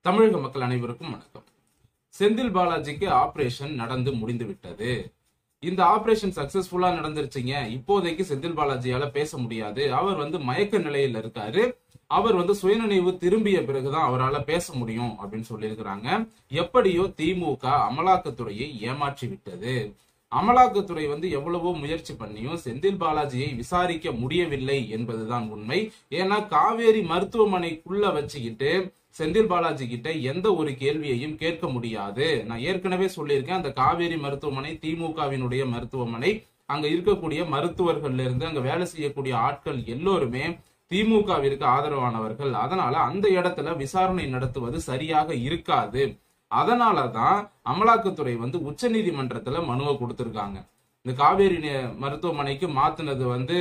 தமிழக மக்கள் அனைவருக்கும் வணக்கம் செந்தில் பாலாஜிக்கு ஆபரேஷன் நடந்து முடிந்து விட்டது இந்த ஆபரேஷன் சக்சஸ்ஃபுல்லா நடந்துருச்சுங்க இப்போதைக்கு செந்தில் பாலாஜியால பேச முடியாது அவர் வந்து மயக்க நிலையில இருக்காரு அவர் வந்து சுயநினைவு திரும்பிய பிறகுதான் அவரால் பேச முடியும் அப்படின்னு சொல்லியிருக்கிறாங்க எப்படியோ திமுக அமலாக்கத்துறையை ஏமாற்றி விட்டது அமலாக்கத்துறை வந்து எவ்வளவோ முயற்சி பண்ணியும் செந்தில் பாலாஜியை விசாரிக்க முடியவில்லை என்பதுதான் உண்மை ஏன்னா காவேரி மருத்துவமனைக்குள்ள வச்சுக்கிட்டு செந்தில் பாலாஜி கிட்ட எந்த ஒரு கேள்வியையும் கேட்க முடியாது நான் ஏற்கனவே சொல்லியிருக்கேன் அந்த காவேரி மருத்துவமனை திமுகவினுடைய மருத்துவமனை அங்க இருக்கக்கூடிய மருத்துவர்கள்ல இருந்து அங்க வேலை செய்யக்கூடிய ஆட்கள் எல்லோருமே திமுகவிற்கு ஆதரவானவர்கள் அதனால அந்த இடத்துல விசாரணை நடத்துவது சரியாக இருக்காது அதனாலதான் அமலாக்கத்துறை வந்து உச்ச நீதிமன்றத்துல மனுவை கொடுத்திருக்காங்க இந்த காவேரி நே- மருத்துவமனைக்கு மாத்துனது வந்து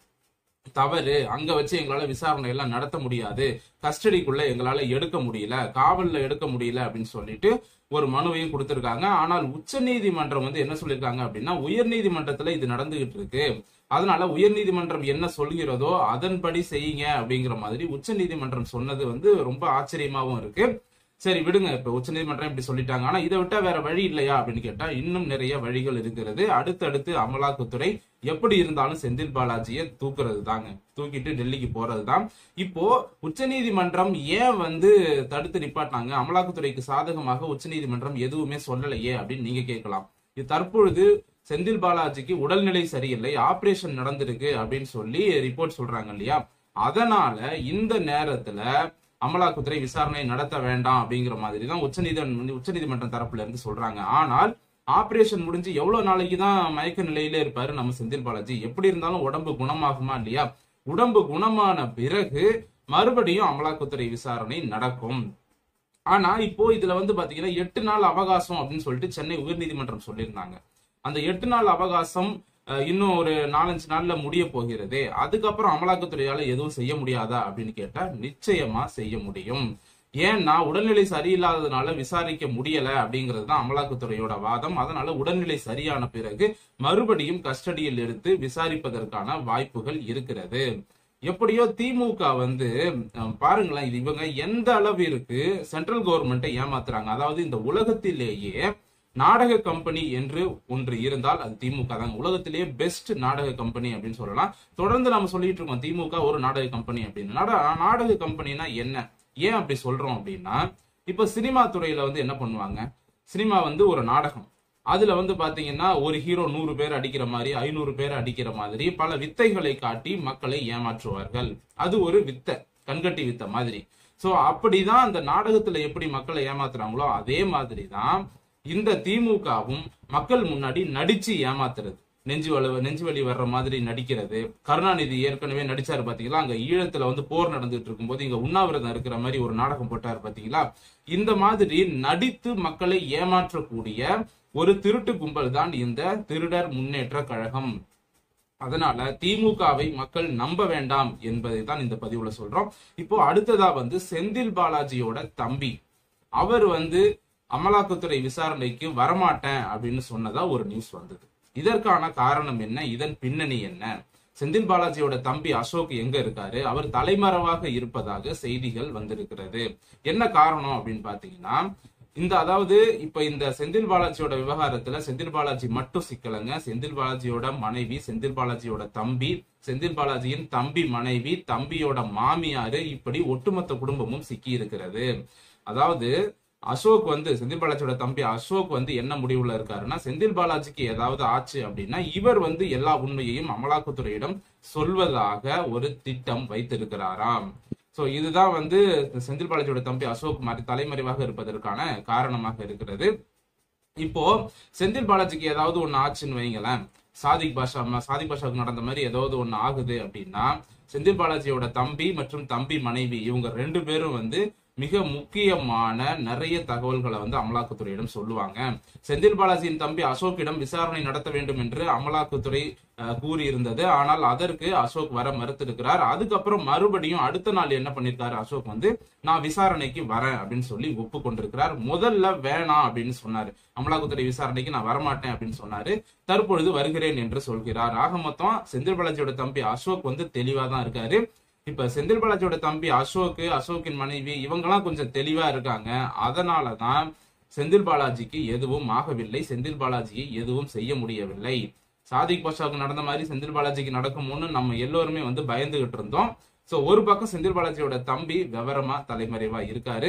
தவறு அங்க வச்சு எங்களால விசாரணை எல்லாம் நடத்த முடியாது கஸ்டடிக்குள்ள எங்களால எடுக்க முடியல காவல்ல எடுக்க முடியல அப்படின்னு சொல்லிட்டு ஒரு மனுவையும் கொடுத்திருக்காங்க ஆனால் உச்ச நீதிமன்றம் வந்து என்ன சொல்லியிருக்காங்க அப்படின்னா உயர் நீதிமன்றத்துல இது நடந்துகிட்டு இருக்கு அதனால உயர் நீதிமன்றம் என்ன சொல்கிறதோ அதன்படி செய்யுங்க அப்படிங்கிற மாதிரி உச்ச நீதிமன்றம் சொன்னது வந்து ரொம்ப ஆச்சரியமாவும் இருக்கு சரி விடுங்க இப்ப உச்சநீதிமன்றம் இப்படி சொல்லிட்டாங்க ஆனா இதை விட்டா வேற வழி இல்லையா அப்படின்னு கேட்டா இன்னும் நிறைய வழிகள் இருக்கிறது அடுத்தடுத்து அமலாக்கத்துறை எப்படி இருந்தாலும் செந்தில் பாலாஜியை தூக்குறது தாங்க தூக்கிட்டு டெல்லிக்கு போறது தான் இப்போ உச்சநீதிமன்றம் ஏன் வந்து தடுத்து நிப்பாட்டினாங்க அமலாக்கத்துறைக்கு சாதகமாக உச்சநீதிமன்றம் எதுவுமே சொல்லலையே அப்படின்னு நீங்க கேட்கலாம் இது தற்பொழுது செந்தில் பாலாஜிக்கு உடல்நிலை சரியில்லை ஆபரேஷன் நடந்திருக்கு அப்படின்னு சொல்லி ரிப்போர்ட் சொல்றாங்க இல்லையா அதனால இந்த நேரத்துல அமலாக்கத்துறை விசாரணை நடத்த வேண்டாம் அப்படிங்கிற மாதிரி தான் உச்சநீதிமன்றம் உச்சநீதிமன்றம் தரப்புல இருந்து சொல்றாங்க ஆனால் ஆபரேஷன் முடிஞ்சு எவ்வளவு நாளைக்கு தான் மயக்க நிலையில இருப்பாரு நம்ம செந்தில் பாலாஜி எப்படி இருந்தாலும் உடம்பு குணமாகுமா இல்லையா உடம்பு குணமான பிறகு மறுபடியும் அமலாக்கத்துறை விசாரணை நடக்கும் ஆனா இப்போ இதுல வந்து பாத்தீங்கன்னா எட்டு நாள் அவகாசம் அப்படின்னு சொல்லிட்டு சென்னை உயர்நீதிமன்றம் சொல்லியிருந்தாங்க அந்த எட்டு நாள் அவகாசம் அஹ், இன்னும் ஒரு நாலஞ்சு நாள்ல முடிய போகிறதே அதுக்கப்புறம் அமலாக்கத்துறையால எதுவும் செய்ய முடியாதா அப்படின்னு கேட்டா நிச்சயமா செய்ய முடியும் ஏன்னா உடல்நிலை சரியில்லாததுனால விசாரிக்க முடியல அப்படிங்கிறது தான் அமலாக்கத்துறையோட வாதம் அதனால உடல்நிலை சரியான பிறகு மறுபடியும் கஸ்டடியில் எடுத்து விசாரிப்பதற்கான வாய்ப்புகள் இருக்கிறது எப்படியோ திமுக வந்து அஹ், பாருங்களேன் இது இவங்க எந்த அளவிற்கு சென்ட்ரல் கவர்மெண்ட்டை ஏமாத்துறாங்க அதாவது இந்த உலகத்திலேயே நாடக கம்பெனி என்று ஒன்று இருந்தால் அது திமுக தாங்க உலகத்திலேயே பெஸ்ட் நாடக கம்பெனி அப்படின்னு சொல்லலாம் தொடர்ந்து நம்ம சொல்லிட்டு இருக்கோம் திமுக ஒரு நாடக கம்பெனி அப்படின்னு நாட- நாடக கம்பெனினா என்ன ஏன் அப்படி சொல்றோம் அப்படின்னா இப்ப சினிமா துறையில வந்து என்ன பண்ணுவாங்க சினிமா வந்து ஒரு நாடகம் அதுல வந்து பாத்தீங்கன்னா ஒரு ஹீரோ நூறு பேர் அடிக்கிற மாதிரி ஐநூறு பேர் அடிக்கிற மாதிரி பல வித்தைகளை காட்டி மக்களை ஏமாற்றுவார்கள் அது ஒரு வித்தை கண்கட்டி வித்தை மாதிரி சோ அப்படிதான் அந்த நாடகத்துல எப்படி மக்களை ஏமாத்துறாங்களோ அதே மாதிரி தான் இந்த திமுகவும் மக்கள் முன்னாடி நடிச்சு ஏமாத்துறது நெஞ்சு வலி நெஞ்சு வலி வர்ற மாதிரி நடிக்கிறது கருணாநிதி ஏற்கனவே நடிச்சாரு பாத்தீங்களா அங்க ஈழத்துல வந்து போர் நடந்துட்டு இருக்கும்போது இங்க உண்ணாவிரதம் இருக்கிற மாதிரி ஒரு நாடகம் போட்டாரு பாத்தீங்களா இந்த மாதிரி நடித்து மக்களை ஏமாற்றக்கூடிய ஒரு திருட்டு கும்பல் தான் இந்த திருடர் முன்னேற்ற கழகம் அதனால திமுகவை மக்கள் நம்ப வேண்டாம் என்பதை தான் இந்த பதிவுல சொல்றோம் இப்போ அடுத்ததா வந்து செந்தில் பாலாஜியோட தம்பி அவர் வந்து அமலாக்கத்துறை விசாரணைக்கு வரமாட்டேன் அப்படின்னு சொன்னதா ஒரு நியூஸ் வந்தது இதற்கான காரணம் என்ன இதன் பின்னணி என்ன செந்தில் பாலாஜியோட தம்பி அசோக் எங்க இருக்காரு அவர் தலைமறைவாக இருப்பதாக செய்திகள் வந்திருக்கிறது என்ன காரணம் அப்படின்னு பாத்தீங்கன்னா இந்த அதாவது இப்ப இந்த செந்தில் பாலாஜியோட விவகாரத்துல செந்தில் பாலாஜி மட்டும் சிக்கலங்க செந்தில் பாலாஜியோட மனைவி செந்தில் பாலாஜியோட தம்பி செந்தில் பாலாஜியின் தம்பி மனைவி தம்பியோட மாமியாரு இப்படி ஒட்டுமொத்த குடும்பமும் சிக்கி இருக்கிறது அதாவது அசோக் வந்து செந்தில் பாலாஜியோட தம்பி அசோக் வந்து என்ன முடிவுல இருக்காருன்னா செந்தில் பாலாஜிக்கு ஏதாவது ஆச்சு அப்படின்னா இவர் வந்து எல்லா உண்மையையும் அமலாக்கத்துறையிடம் சொல்வதாக ஒரு திட்டம் வைத்திருக்கிறாராம் சோ இதுதான் வந்து செந்தில் பாலாஜியோட தம்பி அசோக் மாதிரி தலைமறைவாக இருப்பதற்கான காரணமாக இருக்கிறது இப்போ செந்தில் பாலாஜிக்கு ஏதாவது ஒண்ணு ஆச்சுன்னு வைங்களேன் சாதிக் பாஷா ம- சாதிக் பாஷாவுக்கு நடந்த மாதிரி ஏதாவது ஒண்ணு ஆகுது அப்படின்னா செந்தில் பாலாஜியோட தம்பி மற்றும் தம்பி மனைவி இவங்க ரெண்டு பேரும் வந்து மிக முக்கியமான நிறைய தகவல்களை வந்து அமலாக்கத்துறையிடம் சொல்லுவாங்க செந்தில் பாலாஜியின் தம்பி அசோக்கிடம் விசாரணை நடத்த வேண்டும் என்று அமலாக்கத்துறை அஹ், கூறியிருந்தது ஆனால் அதற்கு அசோக் வர மறுத்திருக்கிறார் அதுக்கப்புறம் மறுபடியும் அடுத்த நாள் என்ன பண்ணிருக்காரு அசோக் வந்து நான் விசாரணைக்கு வரேன் அப்படின்னு சொல்லி ஒப்புக்கொண்டிருக்கிறார் முதல்ல வேணாம் அப்படின்னு சொன்னாரு அமலாக்கத்துறை விசாரணைக்கு நான் வரமாட்டேன் அப்படின்னு சொன்னாரு தற்பொழுது வருகிறேன் என்று சொல்கிறார் ஆக மொத்தம் செந்தில் பாலாஜியோட தம்பி அசோக் வந்து தெளிவா தான் இருக்காரு இப்ப செந்தில் பாலாஜியோட தம்பி அசோக் அசோக்கின் மனைவி இவங்கெல்லாம் கொஞ்சம் தெளிவா இருக்காங்க அதனாலதான் செந்தில் பாலாஜிக்கு எதுவும் ஆகவில்லை செந்தில் பாலாஜியை எதுவும் செய்ய முடியவில்லை சாதிக் பாஷாவுக்கு நடந்த மாதிரி செந்தில் பாலாஜிக்கு நடக்குமோன்னு நம்ம எல்லோருமே வந்து பயந்துகிட்டு இருந்தோம் சோ ஒரு பக்கம் செந்தில் பாலாஜியோட தம்பி விவரமா தலைமறைவா இருக்காரு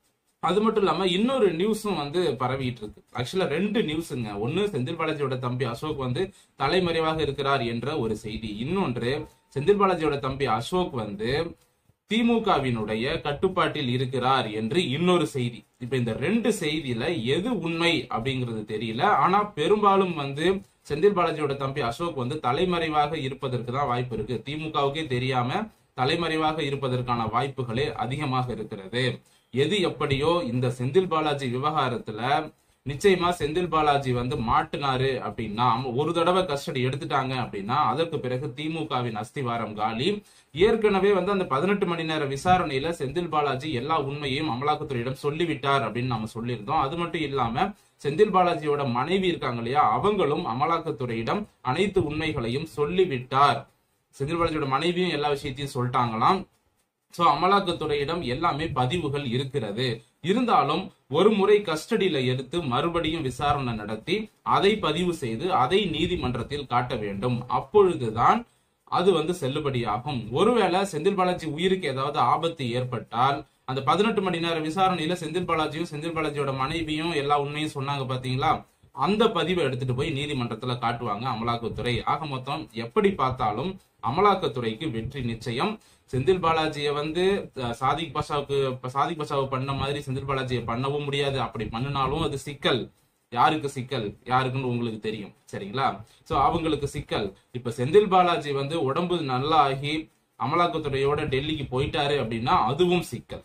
அது மட்டும் இல்லாம இன்னொரு நியூஸும் வந்து பரவிட்டு இருக்கு ஆக்சுவலா ரெண்டு நியூஸுங்க ஒன்னு செந்தில் பாலாஜியோட தம்பி அசோக் வந்து தலைமறைவாக இருக்கிறார் என்ற ஒரு செய்தி இன்னொன்று செந்தில் பாலாஜியோட தம்பி அசோக் வந்து திமுகவினுடைய கட்டுப்பாட்டில் இருக்கிறார் என்று இன்னொரு செய்தி இப்ப இந்த ரெண்டு செய்தியில எது உண்மை அப்படிங்கிறது தெரியல ஆனா பெரும்பாலும் வந்து செந்தில் பாலாஜியோட தம்பி அசோக் வந்து தலைமறைவாக இருப்பதற்கு தான் வாய்ப்பு இருக்கு திமுகவுக்கே தெரியாம தலைமறைவாக இருப்பதற்கான வாய்ப்புகளே அதிகமாக இருக்கிறது எது எப்படியோ இந்த செந்தில் பாலாஜி விவகாரத்துல நிச்சயமா செந்தில் பாலாஜி வந்து மாட்டினாரு அப்படின்னா அவ- ஒரு தடவை கஸ்டடி எடுத்துட்டாங்க அப்படின்னா அதற்கு பிறகு திமுகவின் அஸ்திவாரம் காலி ஏற்கனவே வந்து அந்த பதினெட்டு மணி நேர விசாரணையில செந்தில் பாலாஜி எல்லா உண்மையையும் அமலாக்கத்துறையிடம் சொல்லிவிட்டார் அப்படின்னு நாம சொல்லியிருந்தோம் அது மட்டும் இல்லாம செந்தில் பாலாஜியோட மனைவி இருக்காங்க இல்லையா அவங்களும் அமலாக்கத்துறையிடம் அனைத்து உண்மைகளையும் சொல்லிவிட்டார் செந்தில் பாலாஜியோட மனைவியும் எல்லா விஷயத்தையும் சொல்லிட்டாங்களாம் சோ அமலாக்கத்துறையிடம் எல்லாமே பதிவுகள் இருக்கிறது இருந்தாலும் ஒரு முறை கஸ்டடியில எடுத்து மறுபடியும் விசாரணை நடத்தி அதை பதிவு செய்து அதை நீதிமன்றத்தில் காட்ட வேண்டும் அப்பொழுதுதான் அது வந்து செல்லுபடியாகும் ஒருவேளை செந்தில் பாலாஜி உயிருக்கு ஏதாவது ஆபத்து ஏற்பட்டால் அந்த பதினெட்டு மணி நேர விசாரணையில செந்தில் பாலாஜியும் செந்தில் பாலாஜியோட மனைவியும் எல்லா உண்மையும் சொன்னாங்க பாத்தீங்களா அந்த பதிவை எடுத்துட்டு போய் நீதிமன்றத்துல காட்டுவாங்க அமலாக்கத்துறை ஆக மொத்தம் எப்படி பார்த்தாலும் அமலாக்கத்துறைக்கு வெற்றி நிச்சயம் செந்தில் பாலாஜியை வந்து அஹ், சாதிக் பாஷாவுக்கு இப்ப சாதிக் பாஷாவை பண்ண மாதிரி செந்தில் பாலாஜியை பண்ணவும் முடியாது அப்படி பண்ணினாலும் அது சிக்கல் யாருக்கு சிக்கல் யாருக்குன்னு உங்களுக்கு தெரியும் சரிங்களா சோ அவங்களுக்கு சிக்கல் இப்ப செந்தில் பாலாஜி வந்து உடம்பு நல்லா ஆகி அமலாக்கத்துறையோட டெல்லிக்கு போயிட்டாரு அப்படின்னா அதுவும் சிக்கல்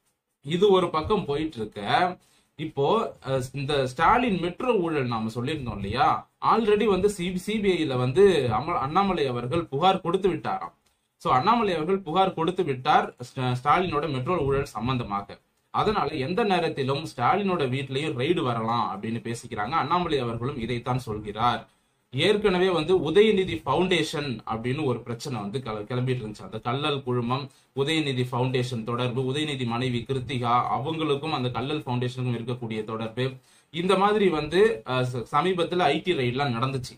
இது ஒரு பக்கம் போயிட்டு இருக்க இப்போ அஹ், இந்த ஸ்டாலின் மெட்ரோ ஊழல் நாம சொல்லியிருந்தோம் இல்லையா ஆல்ரெடி வந்து சிபிஐல வந்து அம- அண்ணாமலை அவர்கள் புகார் கொடுத்து விட்டாராம் சோ அண்ணாமலை அவர்கள் புகார் கொடுத்து விட்டார் ஸ்ட- ஸ்டாலினோட மெட்ரோ ஊழல் சம்பந்தமாக அதனால எந்த நேரத்திலும் ஸ்டாலினோட வீட்லயும் ரெய்டு வரலாம் அப்படின்னு பேசிக்கிறாங்க அண்ணாமலை அவர்களும் இதைத்தான் சொல்கிறார் ஏற்கனவே வந்து உதயநிதி ஃபவுண்டேஷன் அப்படின்னு ஒரு பிரச்சனை வந்து கிள- கிளம்பிட்டு இருந்துச்சு அந்த கல்லல் குழுமம் உதயநிதி ஃபவுண்டேஷன் தொடர்பு உதயநிதி மனைவி கிருத்திகா அவங்களுக்கும் அந்த கல்லல் ஃபவுண்டேஷனுக்கும் இருக்கக்கூடிய தொடர்பு இந்த மாதிரி வந்து அஹ், ச- சமீபத்துல ஐடி ரைட்லாம் நடந்துச்சு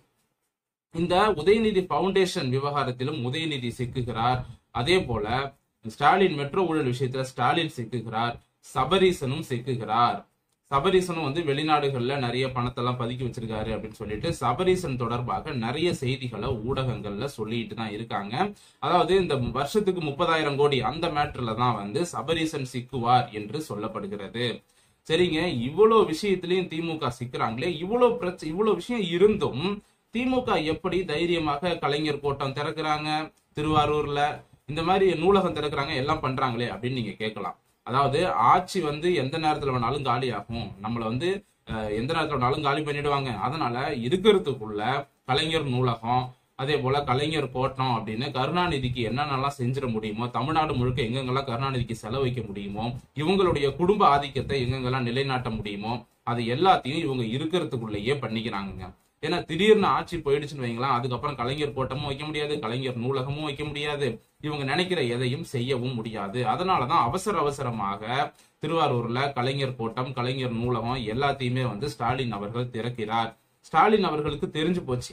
இந்த உதயநிதி ஃபவுண்டேஷன் விவகாரத்திலும் உதயநிதி சிக்குகிறார் அதே போல ஸ்டாலின் மெட்ரோ ஊழல் விஷயத்துல ஸ்டாலின் சிக்குகிறார் சபரீசனும் சிக்குகிறார் சபரீசனும் வந்து வெளிநாடுகள்ல நிறைய பணத்தெல்லாம் பதுக்கி வச்சிருக்காரு அப்படின்னு சொல்லிட்டு சபரீசன் தொடர்பாக நிறைய செய்திகளை ஊடகங்கள்ல சொல்லிட்டு தான் இருக்காங்க அதாவது இந்த வருஷத்துக்கு முப்பதாயிரம் கோடி அந்த மேட்டர்ல தான் வந்து சபரீசன் சிக்குவார் என்று சொல்லப்படுகிறது சரிங்க இவ்வளவு விஷயத்திலயும் திமுக சிக்கிறாங்களே இவ்வளவு பிரச்சனை இவ்வளவு விஷயம் இருந்தும் திமுக எப்படி தைரியமாக கலைஞர் கோட்டம் திறக்கிறாங்க திருவாரூர்ல இந்த மாதிரி நூலகம் திறக்கிறாங்க எல்லாம் பண்றாங்களே அப்படின்னு நீங்க கேட்கலாம் அதாவது ஆட்சி வந்து எந்த நேரத்துல வேணாலும் காலி ஆகும் நம்மள வந்து அஹ், எந்த நேரத்துல வேணாலும் காலி பண்ணிடுவாங்க அதனால இருக்கிறதுக்குள்ள கலைஞர் நூலகம் அதே போல கலைஞர் கோட்டம் அப்படின்னு கருணாநிதிக்கு என்னென்னலாம் செஞ்சிட முடியுமோ தமிழ்நாடு முழுக்க எங்கெங்கெல்லாம் கருணாநிதிக்கு செலவழிக்க முடியுமோ இவங்களுடைய குடும்ப ஆதிக்கத்தை எங்கெங்கெல்லாம் நிலைநாட்ட முடியுமோ அது எல்லாத்தையும் இவங்க இருக்கிறதுக்குள்ளேயே பண்ணிக்கிறாங்கங்க ஏன்னா திடீர்னு ஆட்சி போயிடுச்சுன்னு வைங்களேன் அதுக்கப்புறம் கலைஞர் கோட்டமும் வைக்க முடியாது கலைஞர் நூலகமும் வைக்க முடியாது இவங்க நினைக்கிற எதையும் செய்யவும் முடியாது அதனாலதான் அவசர அவசரமாக திருவாரூர்ல கலைஞர் கோட்டம் கலைஞர் நூலகம் எல்லாத்தையுமே வந்து ஸ்டாலின் அவர்கள் திறக்கிறார் ஸ்டாலின் அவர்களுக்கு தெரிஞ்சு போச்சு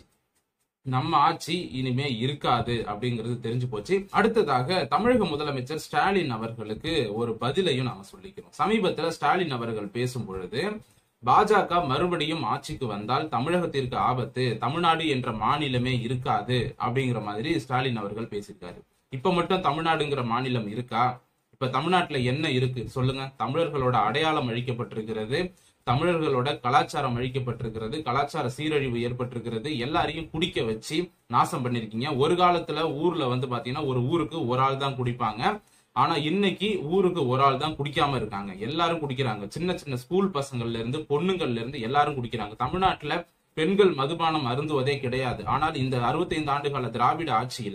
நம்ம ஆட்சி இனிமே இருக்காது அப்படிங்கிறது தெரிஞ்சு போச்சு அடுத்ததாக தமிழக முதலமைச்சர் ஸ்டாலின் அவர்களுக்கு ஒரு பதிலையும் நாம சொல்லிக்கிறோம் சமீபத்துல ஸ்டாலின் அவர்கள் பேசும் பொழுது பாஜக மறுபடியும் ஆட்சிக்கு வந்தால் தமிழகத்திற்கு ஆபத்து தமிழ்நாடு என்ற மாநிலமே இருக்காது அப்படிங்கிற மாதிரி ஸ்டாலின் அவர்கள் பேசியிருக்காரு இப்ப மட்டும் தமிழ்நாடுங்கிற மாநிலம் இருக்கா இப்ப தமிழ்நாட்டுல என்ன இருக்கு சொல்லுங்க தமிழர்களோட அடையாளம் அழிக்கப்பட்டிருக்கிறது தமிழர்களோட கலாச்சாரம் அழிக்கப்பட்டிருக்கிறது கலாச்சார சீரழிவு ஏற்பட்டிருக்கிறது எல்லாரையும் குடிக்க வச்சு நாசம் பண்ணிருக்கீங்க ஒரு காலத்துல ஊர்ல வந்து பாத்தீங்கன்னா ஒரு ஊருக்கு ஒரு ஆள் தான் குடிப்பாங்க ஆனா இன்னைக்கு ஊருக்கு ஒரு ஆள் தான் குடிக்காம இருக்காங்க எல்லாரும் குடிக்கிறாங்க சின்ன சின்ன ஸ்கூல் பசங்கள்ல இருந்து பொண்ணுங்கள்ல இருந்து எல்லாரும் குடிக்கிறாங்க தமிழ்நாட்டுல பெண்கள் மதுபானம் அருந்துவதே கிடையாது ஆனால் இந்த 65 ஆண்டுகால திராவிட ஆட்சியில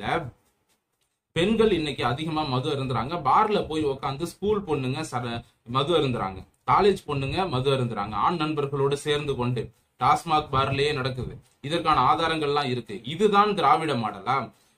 பெண்கள் இன்னைக்கு அதிகமா மது அருந்துறாங்க பார்ல போய் உட்காந்து ஸ்கூல் பொண்ணுங்க சர மது அருந்துறாங்க காலேஜ் பொண்ணுங்க மது அருந்துறாங்க ஆண் நண்பர்களோடு சேர்ந்து கொண்டு டாஸ்மாக் பார்லயே நடக்குது இதற்கான ஆதாரங்கள்லாம் இருக்கு இதுதான் திராவிட மாடலா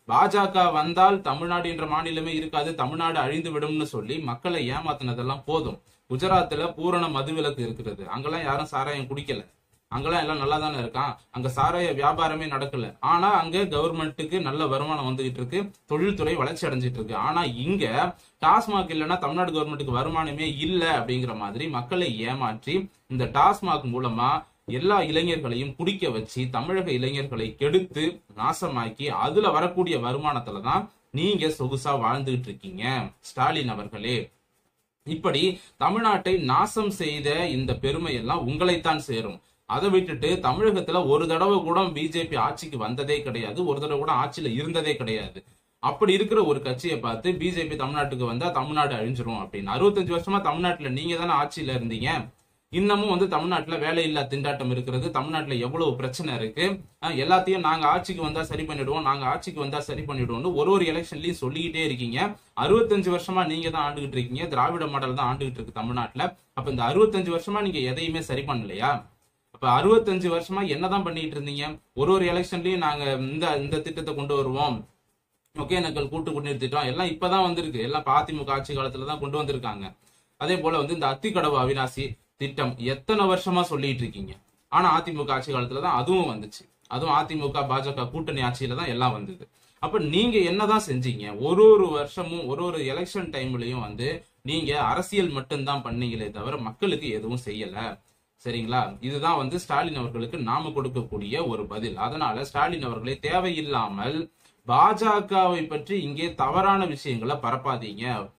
பாஜக வந்தால் தமிழ்நாடு என்ற மாநிலமே இருக்காது தமிழ்நாடு அழிந்து விடும்னு சொல்லி மக்களை ஏமாத்தினதெல்லாம் போதும் குஜராத்ல பூரண மதுவிலக்கு இருக்கிறது அங்கெல்லாம் யாரும் சாராயம் குடிக்கல அங்கெல்லாம் எல்லாம் நல்லா தானே இருக்கான் அங்க சாராய வியாபாரமே நடக்கல ஆனா அங்க கவர்மெண்ட்டுக்கு நல்ல வருமானம் வந்துகிட்டு இருக்கு தொழில்துறை வளர்ச்சி அடைஞ்சிட்டு இருக்கு ஆனா இங்க டாஸ்மாக் இல்லைன்னா தமிழ்நாடு கவர்மெண்ட்டுக்கு வருமானமே இல்ல அப்படிங்கிற மாதிரி மக்களை ஏமாற்றி இந்த டாஸ்மாக் மூலமா எல்லா இளைஞர்களையும் குடிக்க வச்சு தமிழக இளைஞர்களை கெடுத்து நாசமாக்கி அதுல வரக்கூடிய வருமானத்துல தான் நீங்க சொகுசா வாழ்ந்துகிட்டு இருக்கீங்க ஸ்டாலின் அவர்களே இப்படி தமிழ்நாட்டை நாசம் செய்த இந்த பெருமை எல்லாம் உங்களைத்தான் சேரும் அதை விட்டுட்டு தமிழகத்துல ஒரு தடவை கூட பிஜேபி ஆட்சிக்கு வந்ததே கிடையாது ஒரு தடவை கூட ஆட்சியில இருந்ததே கிடையாது அப்படி இருக்கிற ஒரு கட்சியை பார்த்து பிஜேபி தமிழ்நாட்டுக்கு வந்தா தமிழ்நாடு அழிஞ்சிரும் அப்படின்னு அறுபத்தஞ்சு வருஷமா தமிழ்நாட்டுல நீங்க தானே ஆட்சியில இருந்தீங்க இன்னமும் வந்து தமிழ்நாட்டுல வேலையில்லா திண்டாட்டம் இருக்கிறது தமிழ்நாட்டுல எவ்வளவு பிரச்சனை இருக்கு அஹ் எல்லாத்தையும் நாங்க ஆட்சிக்கு வந்தா சரி பண்ணிடுவோம் நாங்க ஆட்சிக்கு வந்தா சரி பண்ணிடுவோம்னு ஒரு ஒரு எலெக்ஷன்லயும் சொல்லிக்கிட்டே இருக்கீங்க அறுபத்தஞ்சு வருஷமா நீங்க தான் ஆண்டுகிட்டு இருக்கீங்க திராவிட மாடல் தான் ஆண்டுகிட்டு இருக்கு தமிழ்நாட்டுல அப்ப இந்த அறுபத்தஞ்சு வருஷமா நீங்க எதையுமே சரி பண்ணலையா அப்ப அறுபத்தஞ்சு வருஷமா என்னதான் பண்ணிட்டு இருந்தீங்க ஒரு ஒரு எலெக்ஷன்லயும் நாங்க இந்த இந்த திட்டத்தை கொண்டு வருவோம் ஒகேனக்கல் கூட்டு குடிநீர் திட்டம் எல்லாம் இப்பதான் வந்திருக்கு எல்லாம் அதிமுக ஆட்சி காலத்துல தான் கொண்டு வந்திருக்காங்க அதே போல வந்து இந்த அத்திக்கடவு அவினாசி திட்டம் எத்தனை வருஷமா சொல்லிட்டு இருக்கீங்க ஆனா அதிமுக ஆட்சி காலத்துல தான் அதுவும் வந்துச்சு அதுவும் அதிமுக பாஜக கூட்டணி ஆட்சியில தான் எல்லாம் வந்தது அப்ப நீங்க என்னதான் செஞ்சீங்க ஒரு ஒரு வருஷமும் ஒரு ஒரு எலெக்ஷன் டைம்லயும் வந்து நீங்க அரசியல் மட்டும்தான் பண்ணீங்களே தவிர மக்களுக்கு எதுவும் செய்யல சரிங்களா இதுதான் வந்து ஸ்டாலின் அவர்களுக்கு நாம கொடுக்கக்கூடிய ஒரு பதில் அதனால ஸ்டாலின் அவர்களை தேவையில்லாமல் பாஜகவை பற்றி இங்கே தவறான விஷயங்களை பரப்பாதீங்க